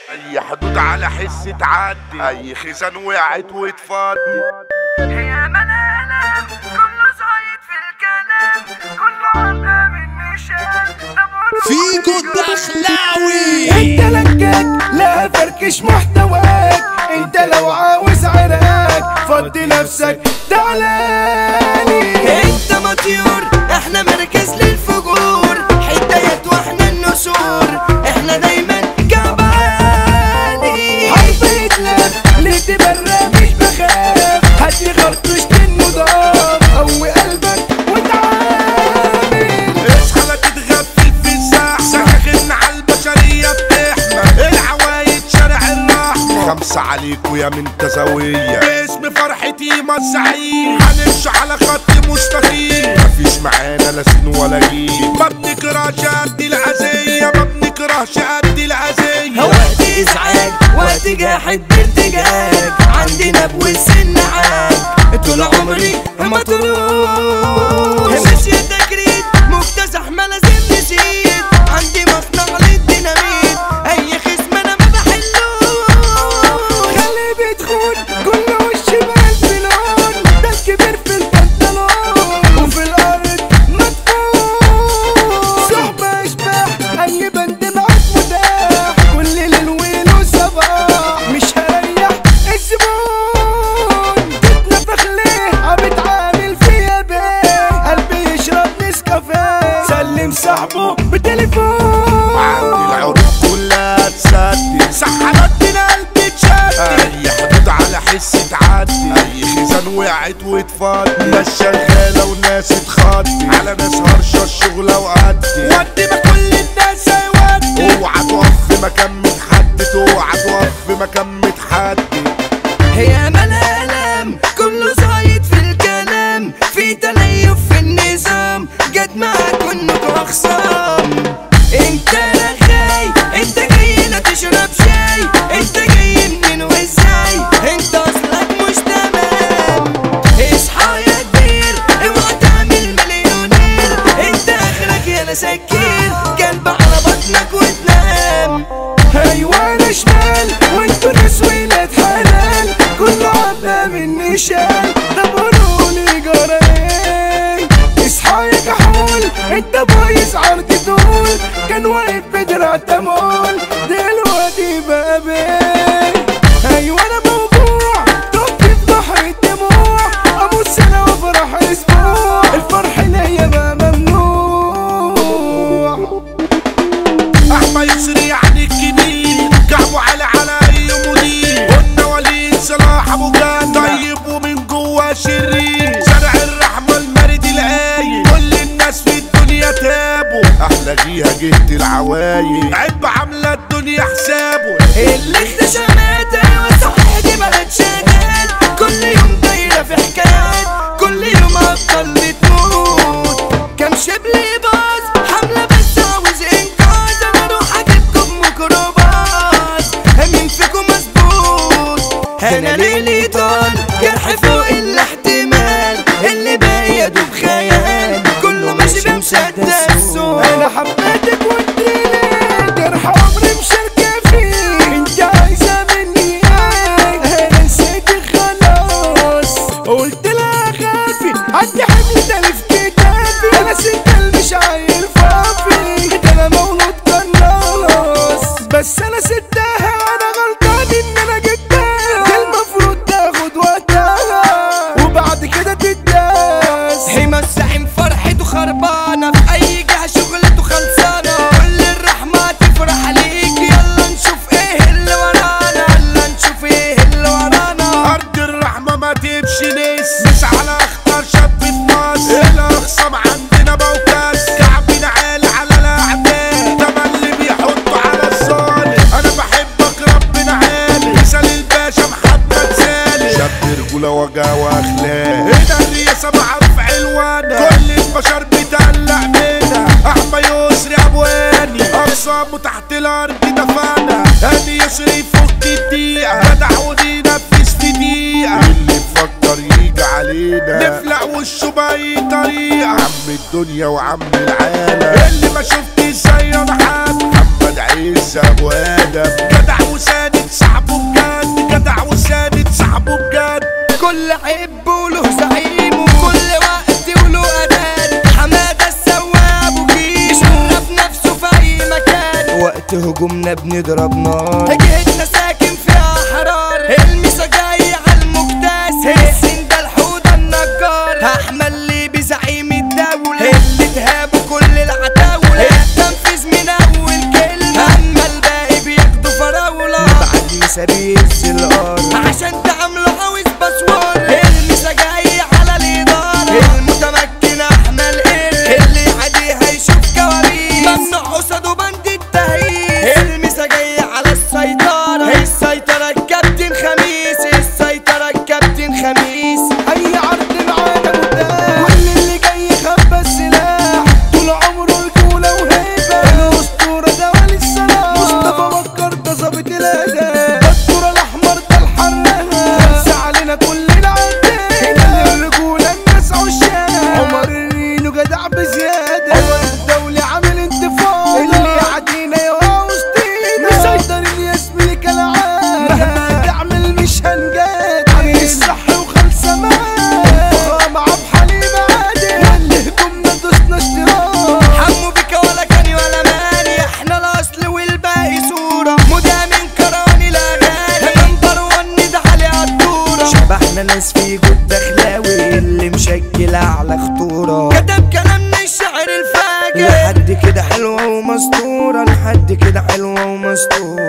اي حدود على حس تعدي اي خزان وقعت وتفضي هي ملالة كله زايد في الكلام كله عنا من نشان فيكو الدخلاوي انت لكك لا فركش محتواك انت لو عاوز عراك فضي نفسك تعالالي انت مطيور احنا مركز للفجور حدايات واحنا النسور احنا دايما كعباني حبيت لك ليه تبرى مش بخاف هاتلي خرطوش النضام قوي قلبك وتعامل اصحى لا تتغفل في الزحمة سكاكين على البشرية بتحمى العوايد شارع الرحمة خمسة عليكوا يا من تزاوية باسم فرحتي مسعيد هنمشي على خط مستقيم مفيش معانا لا سين ولا جيل ما بنكرهش قد الأذية ما بنكرهش قد الأذية وقت ازعاج وقت جاحد بارتجاج عندنا بوسن عاج طول عمري ما تروح ماشية تجريد مكتسح ما لازم نزيد عندي مصنع للديناميت اي خصم انا ما بحلوش خلي بيدخل كل وش بالبلون ده الكبير في البنطلون وفي الارض مدفون صحبة اشباح اي بند معاك متاح كل ليل ويل وصباح مش هريح الزبون تتنفخ ليه عم بتعامل فيا بيه قلبي يشرب نسكافيه سلم صاحبه بتليفون عندي العروض كلها تسدي سحبتنا قلبي تشدي اي حدود على حس تعدي اي خزان وقعت وتفضي ناس شغاله وناس تخضي على ناس هرشه الشغله وقدي ودي ما كل الناس هيودي اوعى تقف في مكان متحدد اوعى تقف في مكان متحدد هي ملالم كله زايد في الكلام في تليف في النظام جت معاك انكوا اخصام انت رغاي انت جاي لا تشرب شاي انت جاي منين وازاي انت اصلك مش تمام اصحى يا كبير اوعى تعمل مليونير انت اخرك يا سكير قلب على بطنك وتنام ايوه انا شمال وانتوا ناس ولاد حلال كله عبا مني شال طب قولولي جرى ايه اصحى يا كحول انت بايظ عرض طول كان واقف بدرع تمول دلوقتي بقى بيه ايوه انا موجوع طب في بحر الدموع ابص انا وافرح اسبوع الفرح ليا بقى ممنوع احمى يسري يعني الكبير كعبه على على اي مدير قلنا وليد صلاح ابو جان طيب ومن جوا شرير شارع الرحمه المرد القايم كل الناس في الدنيا تابوا احلى جيها جهة العوايد عيب عامله الدنيا حسابه اللي اكتشفت ايوه صحيح دي بقت شغال كل يوم دايره في حكايات كل يوم افضل بتموت كم شبل باظ حمله بس عاوز انقاذ انا اروح اجيبكم ميكروباص مين فيكم مظبوط انا ليلي طال جرح فوق الاحتمال اللي باقي يا دوب خيال كله ماشي بمسدس انا حبيتك واديني جرح عمري مشاركة فيه انت عايزة مني ايه انا نسيتك خلاص قلت لها خافي عندي حمل تلف كتافي انا ست مش عيل فافي ده انا مولود قناص بس انا ستها انا غلطان ان انا جبتها دي المفروض تاخد وقتها وبعد كده تداس حمى الزعيم فرحته خربانة في أي جهة شغلته خلصانة كل الرحمة تفرح عليك يلا نشوف إيه اللي ورانا يلا نشوف إيه اللي ورانا ارض الرحمه ما تمشي ناس مش على اخطر شاب في مصر الاخصام عندنا بوكاس كعبنا عالي على الاعداء ده اللي بيحطوا على الصالح انا بحبك ربنا عالي مثال الباشا محمد سالم شاب رجوله وجا واخلاق هنا الرياسه معروف علوانه كل البشر بتقلق منها احمى يسري ابواني اقسامه تحت الارض دفانا هاني يسري يفك الدقيقه جدع وننفذ في دقيقه اللي مفكر يجي علينا نفلق وشه باي طريقه عم الدنيا وعم العالم اللي ما شفتش زي انا حد محمد عز ابو ادم جدع وقت هجومنا بنضرب نار جهتنا ساكن فيها احرار المسا جاي على المكتاس السن ده الحوضة النجار احمل لي بزعيم الدولة اللي تهابوا كل العتاولة التنفيذ من اول كلمة اما الباقي بياخدوا فراولة بعد مسا بيهز الارض عشان تعملوا عاوز باسورد المسا جاي على الادارة المتمكن احمل ايه اللي عادي هيشوف كوابيس ممنوع قصاده بند التهييس المسا جاي على السيطرة السيطرة الكابتن خميس السيطرة الكابتن خميس اي عرض معانا متاح كل اللي جاي خبى السلاح طول عمره رجولة وهيبة الاسطورة ده ولي السلام مصطفى بكر ده ظابط الاداء ده الدور الاحمر ده الحراق خمسة علينا كلنا عدينا الرجولة الناس عشاق عمر الرينو جدع بزيادة عمر الدولي عامل انتفاضة اللي يعدينا يا وسطينا مسيطرين يا زميلي كالعادة مهما تعمل مش هنجاد عامل الصح وخلصة معاك فخامة عب حليم عادي واللي هجومنا دوسنا اشتراك حمو بك ولا كاني ولا ماني احنا الاصل والباقي صورة مدى من كراني الاغاني نمبر ون ده علي الدورة شبحنا ناس في جود دخلاوي اللي مشكل اعلى خطورة كتب كلام من الشعر الفاجر لحد كده حلوة ومسطورة لحد كده حلوة ومسطورة